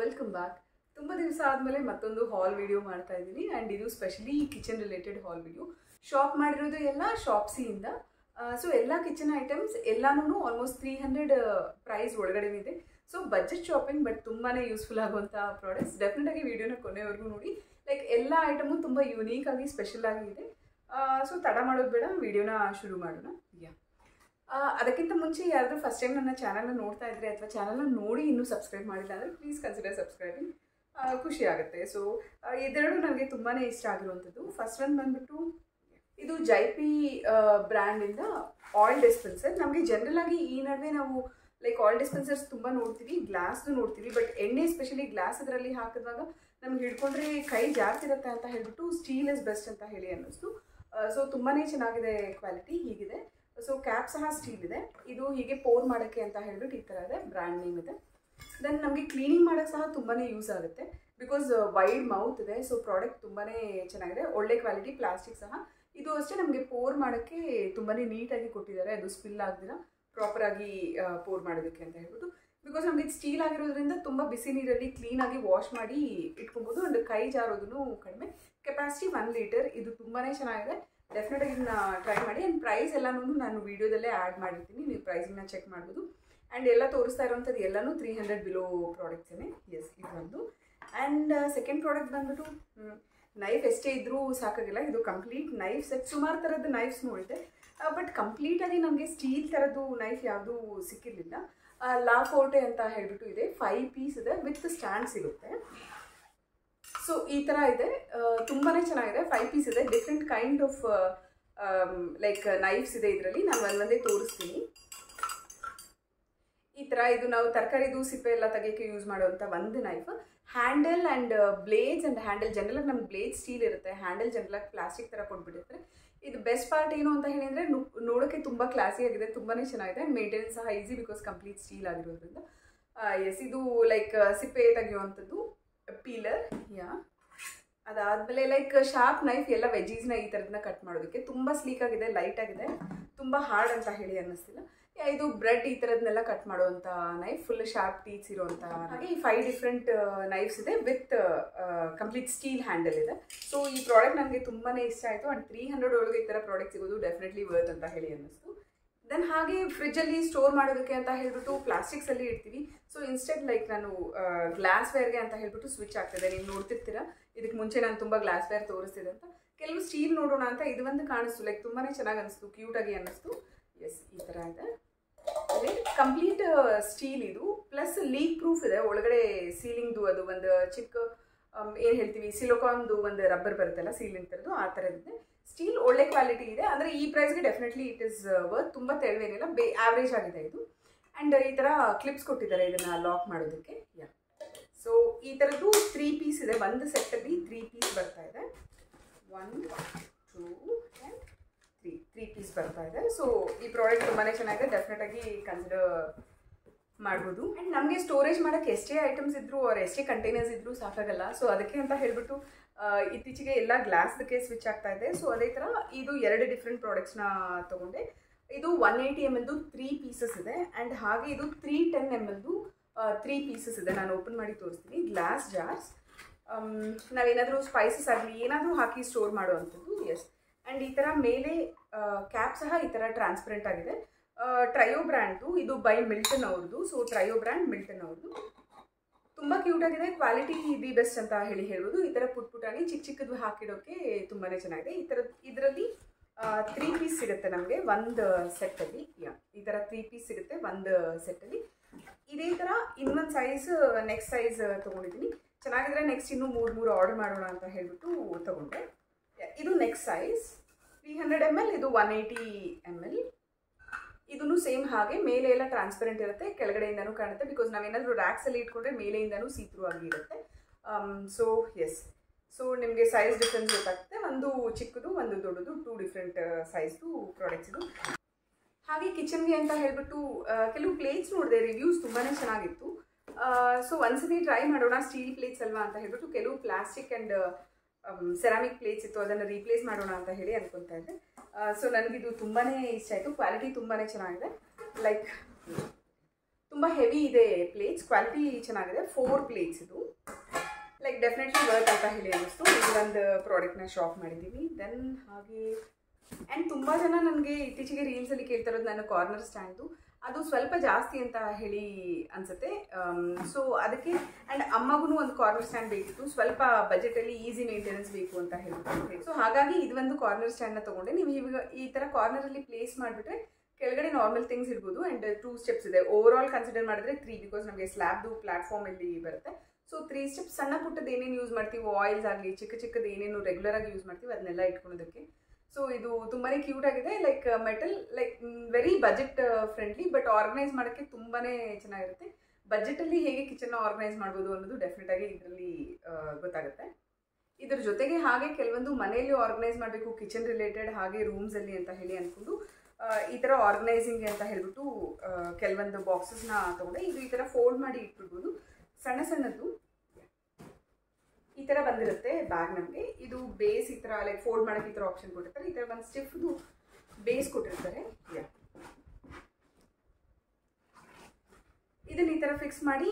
welcome back ತುಂಬ ದಿವಸ ಆದಮೇಲೆ ಮತ್ತೊಂದು ಹಾಲ್ ವಿಡಿಯೋ ಮಾಡ್ತಾ ಇದ್ದೀನಿ ಆ್ಯಂಡ್ ಇದು specially kitchen related haul video shop ಮಾಡಿರೋದು ಎಲ್ಲ ಶಾಪ್ಸಿಯಿಂದ ಸೊ ಎಲ್ಲ ಕಿಚನ್ ಐಟಮ್ಸ್ ಎಲ್ಲಾನು ಆಲ್ಮೋಸ್ಟ್ ತ್ರೀ ಹಂಡ್ರೆಡ್ ಪ್ರೈಸ್ ಒಳಗಡೆನಿದೆ ಸೊ ಬಜೆಟ್ ಶಾಪಿಂಗ್ ಬಟ್ ತುಂಬಾ ಯೂಸ್ಫುಲ್ ಆಗುವಂಥ ಪ್ರಾಡಕ್ಟ್ಸ್ ಡೆಫಿನೆಟಾಗಿ ವಿಡಿಯೋನ ಕೊನೆವರೆಗೂ ನೋಡಿ ಲೈಕ್ ಎಲ್ಲ ಐಟಮು ತುಂಬ ಯುನೀಕ್ ಆಗಿ ಸ್ಪೆಷಲ್ ಆಗಿ ಇದೆ ಸೊ ತಡ ಮಾಡೋದು ಬೇಡ ವಿಡಿಯೋನ ಶುರು ಮಾಡೋಣ ಯಾ ಅದಕ್ಕಿಂತ ಮುಂಚೆ ಯಾರಾದರೂ ಫಸ್ಟ್ ಟೈಮ್ ನನ್ನ ಚಾನಲ್ನ ನೋಡ್ತಾ ಇದ್ರೆ ಅಥವಾ ಚಾನಲ್ನ ನೋಡಿ ಇನ್ನೂ ಸಬ್ಸ್ಕ್ರೈಬ್ ಮಾಡಿಲ್ಲ ಅಂದರೆ ಪ್ಲೀಸ್ ಕನ್ಸಿಡರ್ ಸಬ್ಸ್ಕ್ರೈಬಿಂಗ್ ಖುಷಿ ಆಗುತ್ತೆ ಸೊ ಇದೆರಡು ನನಗೆ ತುಂಬಾ ಇಷ್ಟ ಆಗಿರುವಂಥದ್ದು ಫಸ್ಟ್ ಒನ್ ಬಂದ್ಬಿಟ್ಟು ಇದು ಜೈಪಿ ಬ್ರ್ಯಾಂಡಿಂದ ಆಯಿಲ್ ಡಿಸ್ಪೆನ್ಸರ್ ನಮಗೆ ಜನರಲ್ ಆಗಿ ಈ ನಡುವೆ ನಾವು ಲೈಕ್ ಆಯಿಲ್ ಡಿಸ್ಪೆನ್ಸರ್ಸ್ ತುಂಬ ನೋಡ್ತೀವಿ ಗ್ಲಾಸ್ದು ನೋಡ್ತೀವಿ ಬಟ್ ಎಣ್ಣೆ ಸ್ಪೆಷಲಿ ಗ್ಲಾಸ್ ಅದರಲ್ಲಿ ಹಾಕಿದಾಗ ನಮ್ಗೆ ಹಿಡ್ಕೊಂಡ್ರೆ ಕೈ ಜಾಸ್ತಿರುತ್ತೆ ಅಂತ ಹೇಳ್ಬಿಟ್ಟು ಸ್ಟೀಲ್ ಇಸ್ ಬೆಸ್ಟ್ ಅಂತ ಹೇಳಿ ಅನ್ನಿಸ್ತು ಸೊ ತುಂಬಾ ಚೆನ್ನಾಗಿದೆ ಕ್ವಾಲಿಟಿ ಹೀಗಿದೆ ಸೊ ಕ್ಯಾಪ್ ಸಹ ಸ್ಟೀಲ್ ಇದೆ ಇದು ಹೀಗೆ ಪೋರ್ ಮಾಡೋಕ್ಕೆ ಅಂತ ಹೇಳ್ಬಿಟ್ಟು ಈ ಥರ ಇದೆ ಬ್ರ್ಯಾಂಡ್ ನೇಮ್ ಇದೆ ದೆನ್ ನಮಗೆ ಕ್ಲೀನಿಂಗ್ ಮಾಡೋಕ್ಕೆ ಸಹ ತುಂಬಾ ಯೂಸ್ ಆಗುತ್ತೆ ಬಿಕಾಸ್ ವೈಡ್ ಮೌತ್ ಇದೆ ಸೊ ಪ್ರಾಡಕ್ಟ್ ತುಂಬಾ ಚೆನ್ನಾಗಿದೆ ಒಳ್ಳೆ ಕ್ವಾಲಿಟಿ ಪ್ಲಾಸ್ಟಿಕ್ ಸಹ ಇದು ಅಷ್ಟೇ ನಮಗೆ ಪೋರ್ ಮಾಡೋಕ್ಕೆ ತುಂಬಾ ನೀಟಾಗಿ ಕೊಟ್ಟಿದ್ದಾರೆ ಅದು ಸ್ಪಿಲ್ ಆಗದಿರ ಪ್ರಾಪರಾಗಿ ಪೋರ್ ಮಾಡೋದಕ್ಕೆ ಅಂತ ಹೇಳ್ಬಿಟ್ಟು ಬಿಕಾಸ್ ನಮಗೆ ಸ್ಟೀಲ್ ಆಗಿರೋದ್ರಿಂದ ತುಂಬ ಬಿಸಿ ನೀರಲ್ಲಿ ಕ್ಲೀನಾಗಿ ವಾಶ್ ಮಾಡಿ ಇಟ್ಕೊಬೋದು ಆ್ಯಂಡ್ ಕೈ ಜಾರೋದನ್ನು ಕಡಿಮೆ ಕೆಪಾಸಿಟಿ ಒನ್ ಲೀಟರ್ ಇದು ತುಂಬಾ ಚೆನ್ನಾಗಿದೆ ಡೆಫಿನೆಟಾಗಿ ಇದನ್ನ ಟ್ರೈ ಮಾಡಿ ಆ್ಯಂಡ್ ಪ್ರೈಸ್ ಎಲ್ಲನೂ ನಾನು ವೀಡಿಯೋದಲ್ಲೇ ಆ್ಯಡ್ ಮಾಡಿರ್ತೀನಿ ನೀವು ಪ್ರೈಸನ್ನ ಚೆಕ್ ಮಾಡ್ಬೋದು ಆ್ಯಂಡ್ ಎಲ್ಲ ತೋರಿಸ್ತಾ ಇರೋವಂಥದ್ದು ಎಲ್ಲನೂ ತ್ರೀ ಹಂಡ್ರೆಡ್ ಬಿಲೋ ಪ್ರಾಡಕ್ಟ್ಸೇ ಎಸ್ ಇದೊಂದು ಆ್ಯಂಡ್ ಸೆಕೆಂಡ್ ಪ್ರಾಡಕ್ಟ್ ಬಂದ್ಬಿಟ್ಟು ನೈಫ್ ಎಷ್ಟೇ ಇದ್ದರೂ ಸಾಕಾಗಿಲ್ಲ ಇದು ಕಂಪ್ಲೀಟ್ ನೈಫ್ ಸೆಟ್ ಸುಮಾರು ಥರದ್ದು ನೈಫ್ಸ್ ನೋಡಿದೆ ಬಟ್ ಕಂಪ್ಲೀಟಾಗಿ ನಮಗೆ ಸ್ಟೀಲ್ ಥರದ್ದು ನೈಫ್ ಯಾವುದೂ ಸಿಕ್ಕಿರಲಿಲ್ಲ ಲಾ ಫೋರ್ಟೆ ಅಂತ ಹೇಳ್ಬಿಟ್ಟು ಇದೆ ಫೈವ್ ಪೀಸ್ ಇದೆ ವಿತ್ ಸ್ಟ್ಯಾಂಡ್ ಸಿಗುತ್ತೆ ಸೊ ಈ ಥರ ಇದೆ ತುಂಬಾ ಚೆನ್ನಾಗಿದೆ ಫೈವ್ ಪೀಸ್ ಇದೆ different kind of like knives ಇದೆ ಇದರಲ್ಲಿ ನಾನು ಒಂದೊಂದೇ ತೋರಿಸ್ತೀನಿ ಈ ಥರ ಇದು ನಾವು ತರಕಾರಿದು ಸಿಪ್ಪೆ ಎಲ್ಲ ತೆಗಿಯೋಕ್ಕೆ ಯೂಸ್ ಮಾಡುವಂಥ ಒಂದು knife handle and blades and handle ಜನರಲಾಗಿ ನಮ್ಗೆ ಬ್ಲೇಡ್ ಸ್ಟೀಲ್ ಇರುತ್ತೆ ಹ್ಯಾಂಡಲ್ ಜನರಲಾಗಿ ಪ್ಲಾಸ್ಟಿಕ್ ಥರ ಕೊಟ್ಬಿಟ್ಟಿರ್ತಾರೆ ಇದು ಬೆಸ್ಟ್ ಪಾರ್ಟ್ ಏನು ಅಂತ ಹೇಳಿದರೆ ನೋಡೋಕ್ಕೆ ತುಂಬ ಕ್ಲಾಸಿ ಆಗಿದೆ ತುಂಬಾ ಚೆನ್ನಾಗಿದೆ ಆ್ಯಂಡ್ ಮೇಂಟೆನೆನ್ಸ್ ಸಹ ಈಸಿ ಬಿಕಾಸ್ ಕಂಪ್ಲೀಟ್ ಸ್ಟೀಲ್ ಆಗಿರೋದ್ರಿಂದ ಎಸ್ ಇದು ಲೈಕ್ ಸಿಪ್ಪೆ ತೆಗೆಯುವಂಥದ್ದು ಪೀಲರ್ ಯಾ ಅದಾದಮೇಲೆ ಲೈಕ್ ಶಾರ್ಪ್ ನೈಫ್ ಎಲ್ಲ ವೆಜೀಸ್ನ ಈ ಥರದನ್ನ ಕಟ್ ಮಾಡೋದಕ್ಕೆ ತುಂಬ ಸ್ಲೀಕ್ ಆಗಿದೆ ಲೈಟ್ ಆಗಿದೆ ತುಂಬ ಹಾರ್ಡ್ ಅಂತ ಹೇಳಿ ಅನ್ನಿಸ್ತಿಲ್ಲ ಇದು ಬ್ರೆಡ್ ಈ ಥರದನ್ನೆಲ್ಲ ಕಟ್ ಮಾಡುವಂಥ ನೈಫ್ ಫುಲ್ ಶಾರ್ಪ್ ಟೀಚ್ ಇರುವಂಥ ಹಾಗೆ ಈ ಫೈವ್ ಡಿಫ್ರೆಂಟ್ ನೈಫ್ಸ್ ಇದೆ ವಿತ್ ಕಂಪ್ಲೀಟ್ ಸ್ಟೀಲ್ ಹ್ಯಾಂಡಲ್ ಇದೆ ಸೊ ಈ ಪ್ರಾಡಕ್ಟ್ ನನಗೆ ತುಂಬಾ ಇಷ್ಟ ಆಯಿತು ಆ್ಯಂಡ್ ತ್ರೀ ಹಂಡ್ರೆಡ್ ಒಳಗೆ ಈ ಥರ ಪ್ರಾಡಕ್ಟ್ ಸಿಗೋದು ಡೆಫಿನೆಟ್ಲಿ ವರ್ತ್ ಅಂತ ಹೇಳಿ ಅನ್ನಿಸ್ತು ದೆನ್ ಹಾಗೆ ಫ್ರಿಜ್ಜಲ್ಲಿ ಸ್ಟೋರ್ ಮಾಡೋದಕ್ಕೆ ಅಂತ ಹೇಳ್ಬಿಟ್ಟು ಪ್ಲಾಸ್ಟಿಕ್ಸಲ್ಲಿ ಇಡ್ತೀವಿ ಸೊ ಇನ್ಸ್ಟೆಡ್ ಲೈಕ್ ನಾನು ಗ್ಲಾಸ್ ವೇರ್ಗೆ ಅಂತ ಹೇಳ್ಬಿಟ್ಟು ಸ್ವಿಚ್ ಆಗ್ತದೆ ನೀವು ನೋಡ್ತಿರ್ತೀರ ಇದಕ್ಕೆ ಮುಂಚೆ ನಾನು ತುಂಬ ಗ್ಲಾಸ್ ವೇರ್ ತೋರಿಸ್ತಿದೆ ಅಂತ ಕೆಲವು ಸ್ಟೀಲ್ ನೋಡೋಣ ಅಂತ ಇದು ಒಂದು ಕಾಣಿಸ್ತು ಲೈಕ್ ತುಂಬಾ ಚೆನ್ನಾಗಿ ಅನಿಸ್ತು ಕ್ಯೂಟಾಗಿ ಅನ್ನಿಸ್ತು ಎಸ್ ಈ ಥರ ಇದೆ ಕಂಪ್ಲೀಟ್ ಸ್ಟೀಲ್ ಇದು ಪ್ಲಸ್ ಲೀಕ್ ಪ್ರೂಫ್ ಇದೆ ಒಳಗಡೆ ಸೀಲಿಂಗ್ದು ಅದು ಒಂದು ಚಿಕ್ಕ ಏನು ಹೇಳ್ತೀವಿ ಸಿಲೋಕಾನ್ದು ಒಂದು ರಬ್ಬರ್ ಬರುತ್ತಲ್ಲ ಸೀಲಿಂಗ್ ಥರದ್ದು ಆ ಥರದ್ದಿದೆ ಸ್ಟೀಲ್ ಒಳ್ಳೆ ಕ್ವಾಲಿಟಿ ಇದೆ ಅಂದರೆ ಈ ಪ್ರೈಸ್ಗೆ ಡೆಫಿನೆಟ್ಲಿ ಇಟ್ ಇಸ್ ವರ್ತ್ ತುಂಬ ತೆಳುವೇನಿಲ್ಲ ಬೇ ಆವ್ರೇಜ್ ಆಗಿದೆ ಇದು ಆ್ಯಂಡ್ ಈ ಥರ ಕ್ಲಿಪ್ಸ್ ಕೊಟ್ಟಿದ್ದಾರೆ ಇದನ್ನು ಲಾಕ್ ಮಾಡೋದಕ್ಕೆ ಯಾ ಸೊ ಈ ಥರದ್ದು ತ್ರೀ ಪೀಸ್ ಇದೆ ಒಂದು ಸೆಟ್ಟಲ್ಲಿ ತ್ರೀ ಪೀಸ್ ಬರ್ತಾ ಇದೆ one two and three three piece ಬರ್ತಾ ಇದೆ ಸೊ ಈ ಪ್ರಾಡಕ್ಟ್ ತುಂಬಾ ಚೆನ್ನಾಗಿದೆ ಡೆಫಿನೆಟಾಗಿ ಕನ್ಸಿಡರ್ ಮಾಡ್ಬೋದು ಆ್ಯಂಡ್ ನಮಗೆ ಸ್ಟೋರೇಜ್ ಮಾಡೋಕ್ಕೆ ಎಷ್ಟೇ ಐಟಮ್ಸ್ ಇದ್ದರೂ ಅವ್ರು ಎಷ್ಟೇ ಕಂಟೈನರ್ಸ್ ಇದ್ದರೂ ಸಾಕಾಗಲ್ಲ ಸೊ ಅದಕ್ಕೆ ಅಂತ ಹೇಳ್ಬಿಟ್ಟು ಇತ್ತೀಚೆಗೆ ಎಲ್ಲ ಗ್ಲಾಸ್ದಕ್ಕೆ ಸ್ವಿಚ್ ಆಗ್ತಾ ಇದೆ ಸೊ ಅದೇ ಥರ ಇದು ಎರಡು ಡಿಫ್ರೆಂಟ್ ಪ್ರಾಡಕ್ಟ್ಸ್ನ ತೊಗೊಂಡೆ ಇದು ಒನ್ ಏಯ್ಟಿ ಎಮ್ ಎಲ್ದು ತ್ರೀ ಪೀಸಸ್ ಇದೆ ಆ್ಯಂಡ್ ಹಾಗೆ ಇದು ತ್ರೀ ಟೆನ್ ಎಮ್ ಎಲ್ದು ತ್ರೀ ಪೀಸಸ್ ಇದೆ ನಾನು ಓಪನ್ ಮಾಡಿ ತೋರಿಸ್ತೀನಿ ಗ್ಲಾಸ್ ಜಾರ್ಸ್ ನಾವೇನಾದರೂ ಸ್ಪೈಸಸ್ ಆಗಲಿ ಏನಾದರೂ ಹಾಕಿ ಸ್ಟೋರ್ ಮಾಡುವಂಥದ್ದು ಎಸ್ ಆ್ಯಂಡ್ ಈ ಥರ ಮೇಲೆ ಕ್ಯಾಪ್ ಸಹ ಈ ಥರ ಟ್ರಾನ್ಸ್ಪರೆಂಟ್ ಆಗಿದೆ ಟ್ರಯೋ ಬ್ರ್ಯಾಂಡು ಇದು ಬೈ ಮಿಲ್ಟನ್ ಅವ್ರದ್ದು ಸೊ ಟ್ರಯೋ ಬ್ರ್ಯಾಂಡ್ ಮಿಲ್ಟನ್ ಅವ್ರದ್ದು ತುಂಬ ಕ್ಯೂಟಾಗಿದೆ ಕ್ವಾಲಿಟಿ ದಿ ಬೆಸ್ಟ್ ಅಂತ ಹೇಳಿ ಹೇಳ್ಬೋದು ಈ ಥರ ಪುಟ್ ಪುಟಾಗಿ ಚಿಕ್ಕ ಚಿಕ್ಕದು ಹಾಕಿಡೋಕ್ಕೆ ತುಂಬಾ ಚೆನ್ನಾಗಿದೆ ಈ ಥರ ಇದರಲ್ಲಿ ತ್ರೀ ಪೀಸ್ ಸಿಗುತ್ತೆ ನಮಗೆ ಒಂದು ಸೆಟ್ಟಲ್ಲಿ ಯಾ ಈ ಥರ ತ್ರೀ ಪೀಸ್ ಸಿಗುತ್ತೆ ಒಂದು ಸೆಟ್ಟಲ್ಲಿ ಇದೇ ಥರ ಇನ್ನೊಂದು ಸೈಜ್ ನೆಕ್ಸ್ಟ್ ಸೈಜ್ ತೊಗೊಂಡಿದ್ದೀನಿ ಚೆನ್ನಾಗಿದ್ರೆ ನೆಕ್ಸ್ಟ್ ಇನ್ನೂ ಮೂರು ಮೂರು ಆರ್ಡರ್ ಮಾಡೋಣ ಅಂತ ಹೇಳ್ಬಿಟ್ಟು ತೊಗೊಂಡೆ ಇದು next size three hundred M L ಇದು ಒನ್ ಏಯ್ಟಿ ಎಮ್ ಎಲ್ ಇದನ್ನು ಸೇಮ್ ಹಾಗೆ ಮೇಲೆ ಎಲ್ಲ ಟ್ರಾನ್ಸ್ಪರೆಂಟ್ ಇರುತ್ತೆ ಕೆಳಗಡೆಯಿಂದನೂ ಕಾಣುತ್ತೆ ಬಿಕಾಸ್ ನಾವೇನಾದರೂ ರ್ಯಾಕ್ಸಲ್ಲಿ ಇಟ್ಕೊಂಡ್ರೆ ಮೇಲೆಯಿಂದನೂ ಸೀತ್ರೂ ಆಗಿ ಇರುತ್ತೆ ಸೊ ಎಸ್ ಸೊ ನಿಮಗೆ ಸೈಜ್ ಡಿಫ್ರೆನ್ಸ್ ಗೊತ್ತಾಗುತ್ತೆ ಒಂದು ಚಿಕ್ಕದು ಒಂದು ದೊಡ್ಡದು ಟೂ ಡಿಫ್ರೆಂಟ್ ಸೈಜ್ದು ಪ್ರಾಡಕ್ಟ್ಸ್ ಇದು ಹಾಗೆ ಕಿಚನ್ಗೆ ಅಂತ ಹೇಳ್ಬಿಟ್ಟು ಕೆಲವು ಪ್ಲೇಟ್ಸ್ ನೋಡಿದೆ ರಿವ್ಯೂಸ್ ತುಂಬಾ ಚೆನ್ನಾಗಿತ್ತು ಸೊ ಒಂದ್ಸತಿ ಟ್ರೈ ಮಾಡೋಣ ಸ್ಟೀಲ್ ಪ್ಲೇಟ್ಸ್ ಅಲ್ವಾ ಅಂತ ಹೇಳ್ಬಿಟ್ಟು ಕೆಲವು ಪ್ಲಾಸ್ಟಿಕ್ ಆ್ಯಂಡ್ ಸೆರಾಮಿಕ್ ಪ್ಲೇಟ್ಸ್ ಇತ್ತು ಅದನ್ನು ರೀಪ್ಲೇಸ್ ಮಾಡೋಣ ಅಂತ ಹೇಳಿ ಅನ್ಕೊತಾ ಇದ್ದೆ ಸೊ ನನಗಿದು ತುಂಬಾ ಇಷ್ಟ ಆಯಿತು ಕ್ವಾಲಿಟಿ ತುಂಬಾ ಚೆನ್ನಾಗಿದೆ ಲೈಕ್ ತುಂಬ ಹೆವಿ ಇದೆ ಪ್ಲೇಟ್ಸ್ ಕ್ವಾಲಿಟಿ ಚೆನ್ನಾಗಿದೆ ಫೋರ್ ಪ್ಲೇಟ್ಸ್ ಇದು ಲೈಕ್ ಡೆಫಿನೆಟ್ಲಿ ವರ್ಕ್ ಅಂತ ಹೇಳಿ ಅನ್ನಿಸ್ತು ಇದು ಒಂದು ಪ್ರಾಡಕ್ಟ್ನ ಶಾಪ್ ಮಾಡಿದ್ದೀವಿ ದೆನ್ ಹಾಗೆ ಆ್ಯಂಡ್ ತುಂಬ ಜನ ನನಗೆ ಇತ್ತೀಚೆಗೆ ರೀಲ್ಸಲ್ಲಿ ಕೇಳ್ತಾ ಇರೋದು ನಾನು ಕಾರ್ನರ್ ಸ್ಟ್ಯಾಂಡು ಅದು ಸ್ವಲ್ಪ ಜಾಸ್ತಿ ಅಂತ ಹೇಳಿ ಅನ್ಸುತ್ತೆ ಸೊ ಅದಕ್ಕೆ ಆ್ಯಂಡ್ ಅಮ್ಮಗೂ ಒಂದು ಕಾರ್ನರ್ ಸ್ಟ್ಯಾಂಡ್ ಬೇಕಿತ್ತು ಸ್ವಲ್ಪ ಬಜೆಟಲ್ಲಿ ಈಸಿ ಮೇಂಟೆನೆನ್ಸ್ ಬೇಕು ಅಂತ ಹೇಳ್ಬಿಟ್ಟು ಸೊ ಹಾಗಾಗಿ ಇದು ಒಂದು ಕಾರ್ನರ್ ಸ್ಟ್ಯಾಂಡ್ನ ತೊಗೊಂಡೆ ನೀವು ಇವಾಗ ಈ ಥರ ಕಾರ್ನರಲ್ಲಿ ಪ್ಲೇಸ್ ಮಾಡಿಬಿಟ್ರೆ ಕೆಳಗಡೆ ನಾರ್ಮಲ್ ಥಿಂಗ್ಸ್ ಇರ್ಬೋದು ಆ್ಯಂಡ್ ಟೂ ಸ್ಟೆಪ್ಸ್ ಇದೆ ಓವರ್ ಆಲ್ ಕನ್ಸಿಡರ್ ಮಾಡಿದ್ರೆ ತ್ರೀ ಬಿಕಾಸ್ ನಮಗೆ ಸ್ಲ್ಯಾಬ್ದು ಪ್ಲಾಟ್ಫಾರ್ಮ್ ಇಲ್ಲಿ ಬರುತ್ತೆ ಸೊ ತ್ರೀ ಸ್ಟೆಪ್ಸ್ ಸಣ್ಣ ಪುಟ್ಟದ್ದು ಏನೇನು ಯೂಸ್ ಮಾಡ್ತೀವಿ ಆಯಿಲ್ಸ್ ಆಗಲಿ ಚಿಕ್ಕ ಚಿಕ್ಕದು ಏನೇನು ರೆಗ್ಯುಲರ್ ಆಗಿ ಯೂಸ್ ಮಾಡ್ತೀವಿ ಅದನ್ನೆಲ್ಲ ಇಟ್ಕೊಳೋದಕ್ಕೆ ಸೊ ಇದು ತುಂಬಾ ಕ್ಯೂಟ್ ಆಗಿದೆ like metal like very budget friendly but organise ಮಾಡೋಕ್ಕೆ ತುಂಬಾ ಚೆನ್ನಾಗಿರುತ್ತೆ ಬಜೆಟಲ್ಲಿ ಹೇಗೆ ಕಿಚನ್ನ ಆರ್ಗನೈಸ್ ಮಾಡ್ಬೋದು ಅನ್ನೋದು ಡೆಫಿನೆಟ್ ಆಗಿ ಇದರಲ್ಲಿ ಗೊತ್ತಾಗುತ್ತೆ ಇದ್ರ ಜೊತೆಗೆ ಹಾಗೆ ಕೆಲವೊಂದು ಮನೆಯಲ್ಲಿ ಆರ್ಗನೈಸ್ ಮಾಡಬೇಕು ಕಿಚನ್ ರಿಲೇಟೆಡ್ ಹಾಗೆ ರೂಮ್ಸಲ್ಲಿ ಅಂತ ಹೇಳಿ ಅಂದ್ಕೊಂಡು ಈ ಥರ ಆರ್ಗನೈಸಿಂಗ್ ಅಂತ ಹೇಳ್ಬಿಟ್ಟು ಕೆಲವೊಂದು ಬಾಕ್ಸಸ್ನ ತೊಗೊಂಡೆ ಇದು ಈ ಥರ ಫೋಲ್ಡ್ ಮಾಡಿ ಇಟ್ಬಿಡ್ಬೋದು ಸಣ್ಣ ಸಣ್ಣದು ಈ ಥರ ಬಂದಿರುತ್ತೆ ಬ್ಯಾಗ್ ನಮಗೆ ಇದು ಬೇಸ್ ಈ ಥರ ಲೈಕ್ ಫೋಲ್ಡ್ ಮಾಡೋಕ್ಕೆ ಈ ಥರ ಆಪ್ಷನ್ ಕೊಟ್ಟಿರ್ತಾರೆ ಈ ಥರ ಒಂದು ಸ್ಟಿಫ್ದು ಬೇಸ್ ಕೊಟ್ಟಿರ್ತಾರೆ ಯಾ ಇದನ್ನ ಈ ಥರ ಫಿಕ್ಸ್ ಮಾಡಿ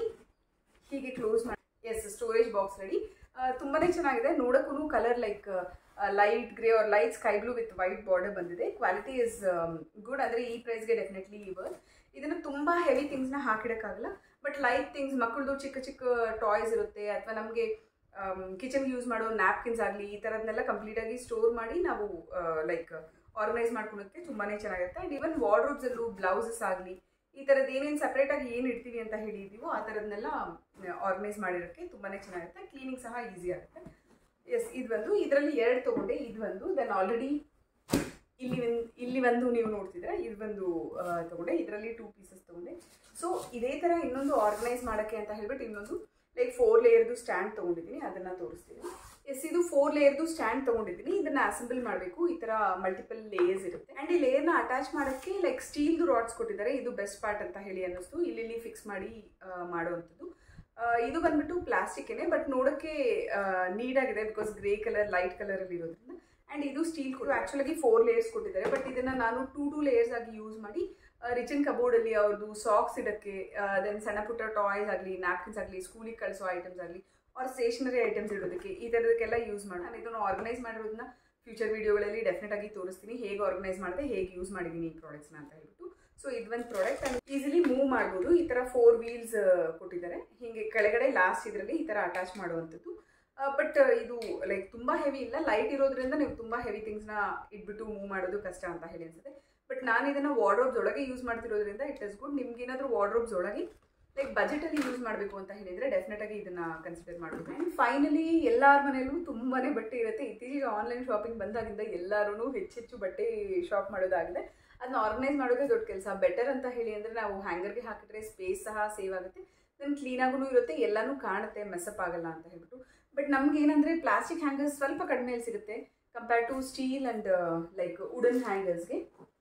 ಹೀಗೆ ಕ್ಲೋಸ್ ಮಾಡಿ ಎಸ್ ಸ್ಟೋರೇಜ್ ಬಾಕ್ಸ್ ರೆಡಿ ತುಂಬಾ ಚೆನ್ನಾಗಿದೆ ನೋಡೋಕ್ಕೂ colour like light grey or light sky blue with white border ಬಂದಿದೆ ಕ್ವಾಲಿಟಿ ಇಸ್ ಗುಡ್ ಅಂದರೆ ಈ ಪ್ರೈಸ್ಗೆ ಡೆಫಿನೆಟ್ಲಿ ವರ್ತ್ ಇದನ್ನು ತುಂಬ ಹೆವಿ ಥಿಂಗ್ಸ್ನ ಹಾಕಿಡೋಕ್ಕಾಗಲ್ಲ ಬಟ್ ಲೈಟ್ ಥಿಂಗ್ಸ್ ಮಕ್ಕಳದು ಚಿಕ್ಕ ಚಿಕ್ಕ ಟಾಯ್ಸ್ ಇರುತ್ತೆ ಅಥವಾ ನಮಗೆ ಕಿಚನ್ಗೆ ಯೂಸ್ ಮಾಡೋ ನ್ಯಾಪ್ಕಿನ್ಸ್ ಆಗಲಿ ಈ ಥರದನ್ನೆಲ್ಲ ಕಂಪ್ಲೀಟಾಗಿ ಸ್ಟೋರ್ ಮಾಡಿ ನಾವು ಲೈಕ್ ಆರ್ಗನೈಸ್ ಮಾಡ್ಕೊಳೋಕ್ಕೆ ತುಂಬಾ ಚೆನ್ನಾಗಿರುತ್ತೆ ಆ್ಯಂಡ್ ಈವನ್ ವಾರ್ಡ್ರೋಬ್ಸಲ್ಲೂ ಬ್ಲೌಸಸ್ ಆಗಲಿ ಈ ಥರದ್ದು ಏನೇನು ಸಪ್ರೇಟಾಗಿ ಏನು ಇಡ್ತೀವಿ ಅಂತ ಹೇಳಿದ್ದೀವೋ ಆ ಥರದನ್ನೆಲ್ಲ ಆರ್ಗನೈಸ್ ಮಾಡಿರೋಕ್ಕೆ ತುಂಬಾ ಚೆನ್ನಾಗಿರುತ್ತೆ ಕ್ಲೀನಿಂಗ್ ಸಹ ಈಸಿ ಆಗುತ್ತೆ ಎಸ್ ಇದು ಒಂದು ಇದರಲ್ಲಿ ಎರಡು ತೊಗೊಂಡೆ ಇದು ಒಂದು ದೆನ್ ಆಲ್ರೆಡಿ ಇಲ್ಲಿ ಒಂದು ಇಲ್ಲಿ ಒಂದು ನೀವು ನೋಡ್ತಿದ್ರೆ ಇದು ಒಂದು ತೊಗೊಂಡೆ ಇದರಲ್ಲಿ ಟೂ ಪೀಸಸ್ ತೊಗೊಂಡೆ ಸೊ ಇದೇ ಥರ ಇನ್ನೊಂದು ಆರ್ಗನೈಸ್ ಮಾಡೋಕ್ಕೆ ಅಂತ ಹೇಳ್ಬಿಟ್ಟು ಇನ್ನೊಂದು ಲೈಕ್ ಫೋರ್ ಲೇಯರ್ದು ಸ್ಟ್ಯಾಂಡ್ ತೊಗೊಂಡಿದ್ದೀನಿ ಅದನ್ನು ತೋರಿಸ್ತೀನಿ ಎಸ್ ಇದು ಫೋರ್ ಲೇಯರ್ದು ಸ್ಟ್ಯಾಂಡ್ ತೊಗೊಂಡಿದ್ದೀನಿ ಇದನ್ನು ಅಸೆಂಬಲ್ ಮಾಡಬೇಕು ಈ ಥರ ಮಲ್ಟಿಪಲ್ ಲೇಯರ್ಸ್ ಇರುತ್ತೆ ಆ್ಯಂಡ್ ಈ ಲೇಯರ್ನ ಅಟ್ಯಾಚ್ ಮಾಡೋಕ್ಕೆ ಲೈಕ್ ಸ್ಟೀಲ್ದು ರಾಡ್ಸ್ ಕೊಟ್ಟಿದ್ದಾರೆ ಇದು ಬೆಸ್ಟ್ ಪಾರ್ಟ್ ಅಂತ ಹೇಳಿ ಅನ್ನಿಸ್ತು ಇಲ್ಲಿ ಫಿಕ್ಸ್ ಮಾಡಿ ಮಾಡುವಂಥದ್ದು ಇದು ಬಂದ್ಬಿಟ್ಟು ಪ್ಲಾಸ್ಟಿಕ್ಕೇ ಬಟ್ ನೋಡೋಕ್ಕೆ ನೀಡಾಗಿದೆ ಬಿಕಾಸ್ ಗ್ರೇ ಕಲರ್ ಲೈಟ್ ಕಲರಲ್ಲಿ ಇರೋದ್ರಿಂದ ಆ್ಯಂಡ್ ಇದು ಸ್ಟೀಲ್ ಕೊಟ್ಟು ಆ್ಯಕ್ಚುಲಾಗಿ ಫೋರ್ ಲೇಯರ್ಸ್ ಕೊಟ್ಟಿದ್ದಾರೆ ಬಟ್ ಇದನ್ನು ನಾನು ಟೂ ಟೂ ಲೇಯರ್ಸ್ ಆಗಿ ಯೂಸ್ ಮಾಡಿ ರಿಚನ್ ಕಬೋರ್ಡಲ್ಲಿ ಅವ್ರದ್ದು ಸಾಕ್ಸ್ ಇಡೋಕ್ಕೆ ದೆನ್ ಸಣ್ಣ ಪುಟ್ಟ ಟಾಯ್ಸ್ ಆಗಲಿ ನ್ಯಾಪ್ಕಿನ್ಸ್ ಆಗಲಿ ಸ್ಕೂಲಿಗೆ ಕಳಿಸೋ ಐಟಮ್ಸ್ ಆಗಲಿ ಆರ್ ಸ್ಟೇಷನರಿ ಐಟಮ್ಸ್ ಇಡೋದಕ್ಕೆ ಈ ಥರದಕ್ಕೆಲ್ಲ ಯೂಸ್ ಮಾಡಿ ನಾನು ಇದನ್ನು ಆರ್ಗನೈಸ್ ಮಾಡಿರೋದನ್ನ ಫ್ಯೂಚರ್ ವೀಡಿಯೋಗಳಲ್ಲಿ ಡೆಫಿನೆಟ್ ಆಗಿ ತೋರಿಸ್ತೀನಿ ಹೇಗೆ ಆರ್ಗನೈಸ್ ಮಾಡಿದೆ ಹೇಗೆ ಯೂಸ್ ಮಾಡಿದ್ದೀನಿ ಈ ಪ್ರಾಡಕ್ಟ್ಸ್ನ ಅಂತ ಹೇಳ್ಬಿಟ್ಟು ಸೊ ಇದೊಂದು ಪ್ರಾಡಕ್ಟ್ ಆ್ಯಂಡ್ ಈಸಿಲಿ ಮೂವ್ ಮಾಡ್ಬೋದು ಈ ಥರ ಫೋರ್ ವೀಲ್ಸ್ ಕೊಟ್ಟಿದ್ದಾರೆ ಹೀಗೆ ಕೆಳಗಡೆ ಲಾಸ್ಟ್ ಇದರಲ್ಲಿ ಈ ಥರ ಅಟ್ಯಾಚ್ ಮಾಡುವಂಥದ್ದು ಬಟ್ ಇದು ಲೈಕ್ ತುಂಬ ಹೆವಿ ಇಲ್ಲ ಲೈಟ್ ಇರೋದ್ರಿಂದ ನೀವು ತುಂಬ ಹೆವಿ ಥಿಂಗ್ಸ್ನ ಇಟ್ಬಿಟ್ಟು ಮೂವ್ ಮಾಡೋದು ಕಷ್ಟ ಅಂತ ಹೇಳಿ ಅನ್ಸುತ್ತೆ ಬಟ್ ನಾನು ಇದನ್ನು ವಾರ್ಡ್ರೋಬ್ಸ್ ಒಳಗೆ ಯೂಸ್ ಮಾಡ್ತಿರೋದ್ರಿಂದ ಇಟ್ ಇಸ್ ಗುಡ್ ನಿಮ್ಗೆ ಏನಾದರೂ ವಾರ್ಡ್ರೋಬ್ಸ್ ಒಳಗೆ ಲೈಕ್ ಬಜೆಟಲ್ಲಿ ಯೂಸ್ ಮಾಡಬೇಕು ಅಂತ ಹೇಳಿದರೆ ಡೆಫಿನೆಟಾಗಿ ಇದನ್ನು ಕನ್ಸಿಡರ್ ಮಾಡಬೇಕು ಆ್ಯಂಡ್ ಫೈನಲಿ ಎಲ್ಲರ ಮನೆಯಲ್ಲೂ ತುಂಬಾ ಬಟ್ಟೆ ಇರುತ್ತೆ ಇತ್ತೀಚೆಗೆ ಆನ್ಲೈನ್ ಶಾಪಿಂಗ್ ಬಂದಾಗಿಂದ ಎಲ್ಲರೂ ಹೆಚ್ಚೆಚ್ಚು ಬಟ್ಟೆ ಶಾಪ್ ಮಾಡೋದಾಗಿದೆ ಅದನ್ನ ಆರ್ಗನೈಸ್ ಮಾಡೋದೇ ದೊಡ್ಡ ಕೆಲಸ ಬೆಟರ್ ಅಂತ ಹೇಳಿ ಅಂದರೆ ನಾವು ಹ್ಯಾಂಗರ್ಗೆ ಹಾಕಿದ್ರೆ ಸ್ಪೇಸ್ ಸಹ ಸೇವ್ ಆಗುತ್ತೆ ದೆನ್ ಕ್ಲೀನಾಗೂ ಇರುತ್ತೆ ಎಲ್ಲನೂ ಕಾಣುತ್ತೆ ಮೆಸಪ್ ಆಗಲ್ಲ ಅಂತ ಹೇಳ್ಬಿಟ್ಟು ಬಟ್ ನಮ್ಗೆ ಏನಂದರೆ ಪ್ಲಾಸ್ಟಿಕ್ ಹ್ಯಾಂಗರ್ಸ್ ಸ್ವಲ್ಪ ಕಡಿಮೆಯಲ್ಲಿ ಸಿಗುತ್ತೆ compare to steel and like wooden ಹ್ಯಾಂಗರ್ಸ್ಗೆ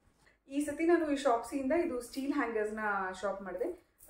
ಈ ಸತಿ ನಾನು ಈ ಶಾಪ್ಸಿಂದ ಇದು ಸ್ಟೀಲ್ ಹ್ಯಾಂಗರ್ಸ್ನ ಶಾಪ್ ಮಾಡಿದೆ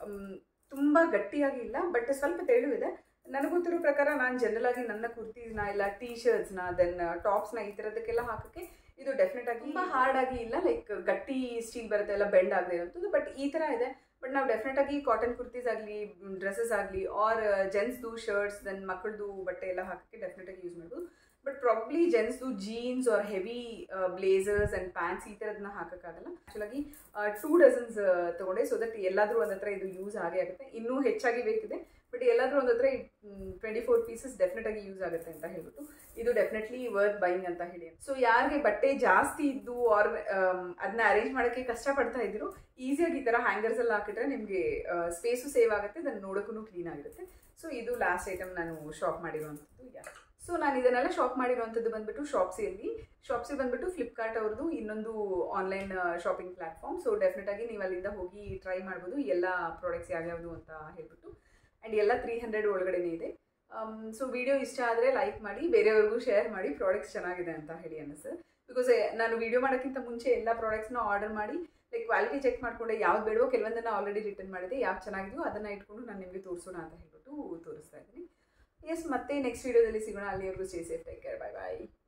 ತುಂಬ ಗಟ್ಟಿಯಾಗಿ ಇಲ್ಲ ಬಟ್ ಸ್ವಲ್ಪ ತೆಳು ಇದೆ ನನಗೆ ಗೊತ್ತಿರೋ ಪ್ರಕಾರ ನಾನು ಜನರಲ್ ಆಗಿ ನನ್ನ ಕುರ್ತೀಸ್ನ ಇಲ್ಲ ಟೀ ಶರ್ಟ್ಸ್ನ ದೆನ್ ಟಾಪ್ಸ್ನ ಈ ಥರದಕ್ಕೆಲ್ಲ ಹಾಕೋಕ್ಕೆ ಇದು ಡೆಫಿನೆಟ್ ಆಗಿ ತುಂಬ ಹಾರ್ಡ್ ಆಗಿ ಇಲ್ಲ ಲೈಕ್ ಗಟ್ಟಿ ಸ್ಟೀಲ್ ಬರುತ್ತೆ ಎಲ್ಲ ಬೆಂಡ್ ಆಗದೆ ಇರೋಂಥದ್ದು ಬಟ್ ಈ ಥರ ಇದೆ ಬಟ್ ನಾವು ಡೆಫಿನೆಟ್ ಆಗಿ ಕಾಟನ್ ಕುರ್ತೀಸ್ ಆಗಲಿ ಡ್ರೆಸ್ಸಸ್ ಆಗಲಿ ಆರ್ ಜೆಂಟ್ಸ್ದು ಶರ್ಟ್ಸ್ ದೆನ್ ಮಕ್ಕಳದು ಬಟ್ಟೆ ಎಲ್ಲ ಹಾಕೋಕ್ಕೆ ಡೆಫಿನೆಟ್ ಆಗಿ ಯೂಸ್ ಮಾಡ್ಬೋದು ಬಟ್ ಪ್ರಾಬ್ಲಿ ಜೆಂಟ್ಸ್ದು jeans or heavy blazers and pants ಈ ಥರದನ್ನ ಹಾಕೋಕ್ಕಾಗಲ್ಲ ಆ್ಯಕ್ಚುಲಾಗಿ ಟೂ ಡಜನ್ಸ್ ತೊಗೊಂಡೆ ಸೊ ದಟ್ ಎಲ್ಲಾದರೂ ಒಂದು ಹತ್ರ ಇದು ಯೂಸ್ ಆಗೇ ಆಗುತ್ತೆ ಇನ್ನೂ ಹೆಚ್ಚಾಗಿ ಬೇಕಿದೆ ಬಟ್ ಎಲ್ಲಾದರೂ ಒಂದು ಹತ್ರ ಟ್ವೆಂಟಿ ಫೋರ್ ಪೀಸಸ್ ಡೆಫಿನೆಟ್ ಆಗಿ ಯೂಸ್ ಆಗುತ್ತೆ ಅಂತ ಹೇಳ್ಬಿಟ್ಟು ಇದು ಡೆಫಿನೆಟ್ಲಿ ವರ್ತ್ ಬೈಯಿಂಗ್ ಅಂತ ಹೇಳಿ ಸೊ ಯಾರಿಗೆ ಬಟ್ಟೆ ಜಾಸ್ತಿ ಇದ್ದು ಆರ್ ಅದನ್ನ ಅರೇಂಜ್ ಮಾಡೋಕ್ಕೆ ಕಷ್ಟಪಡ್ತಾ ಇದ್ರು ಈಸಿಯಾಗಿ ಈ ಥರ ಹ್ಯಾಂಗರ್ಸಲ್ಲಿ ಹಾಕಿಟ್ರೆ ನಿಮಗೆ ಸ್ಪೇಸು ಸೇವ್ ಆಗುತ್ತೆ ಅದನ್ನು ನೋಡೋಕ್ಕೂ ಕ್ಲೀನ್ ಆಗಿರುತ್ತೆ ಸೊ ಇದು ಲಾಸ್ಟ್ ಐಟಮ್ ನಾನು ಶಾಪ್ ಮಾಡಿರುವಂಥದ್ದು ಯಾ ಸೊ ನಾನು ಇದನ್ನೆಲ್ಲ ಶಾಪ್ ಮಾಡಿರುವಂಥದ್ದು ಬಂದ್ಬಿಟ್ಟು ಶಾಪ್ಸಿಯಲ್ಲಿ ಶಾಪ್ಸಿ ಬಂದ್ಬಿಟ್ಟು ಫ್ಲಿಪ್ಕಾರ್ಟ್ ಅವ್ರದ್ದು ಇನ್ನೊಂದು online shopping platform so definite ಆಗಿ ನೀವು ಅಲ್ಲಿಂದ ಹೋಗಿ ಟ್ರೈ ಮಾಡ್ಬೋದು ಎಲ್ಲ ಪ್ರಾಡಕ್ಟ್ಸ್ ಯಾವ್ಯಾವುದು ಅಂತ ಹೇಳ್ಬಿಟ್ಟು ಆ್ಯಂಡ್ ಎಲ್ಲ ತ್ರೀ ಹಂಡ್ರೆಡ್ ಒಳಗಡೆನೇ ಇದೆ ಸೊ ವಿಡಿಯೋ ಇಷ್ಟ ಆದರೆ ಲೈಕ್ ಮಾಡಿ ಬೇರೆಯವ್ರಿಗೂ ಶೇರ್ ಮಾಡಿ ಪ್ರಾಡಕ್ಟ್ಸ್ ಚೆನ್ನಾಗಿದೆ ಅಂತ ಹೇಳಿ ಅನ್ನಿಸ್ತದೆ ಬಿಕಾಸ್ ನಾನು ವಿಡಿಯೋ ಮಾಡೋಕ್ಕಿಂತ ಮುಂಚೆ ಎಲ್ಲ ಪ್ರಾಡಕ್ಟ್ಸ್ನ ಆರ್ಡರ್ ಮಾಡಿ ಲೈಕ್ ಕ್ವಾಲಿಟಿ ಚೆಕ್ ಮಾಡಿಕೊಂಡೆ ಯಾವ್ದು ಬೇಡವೋ ಕೆಲವೊಂದನ್ನು ಆಲ್ರೆಡಿ ರಿಟರ್ನ್ ಮಾಡಿದೆ ಯಾವ್ದು ಚೆನ್ನಾಗಿದೆಯೋ ಅದನ್ನು ಇಟ್ಕೊಂಡು ನಾನು ನಿಮಗೆ ತೋರಿಸೋಣ ಅಂತ ಹೇಳ್ಬಿಟ್ಟು ತೋರಿಸ್ತಾ ಇದ್ದೀನಿ ಎಸ್ ಮತ್ತೆ ನೆಕ್ಸ್ಟ್ ವೀಡಿಯೋದಲ್ಲಿ ಸಿಗೋಣ ಅಲ್ಲಿವರೆಗೂ stay safe take care bye ಬಾಯ್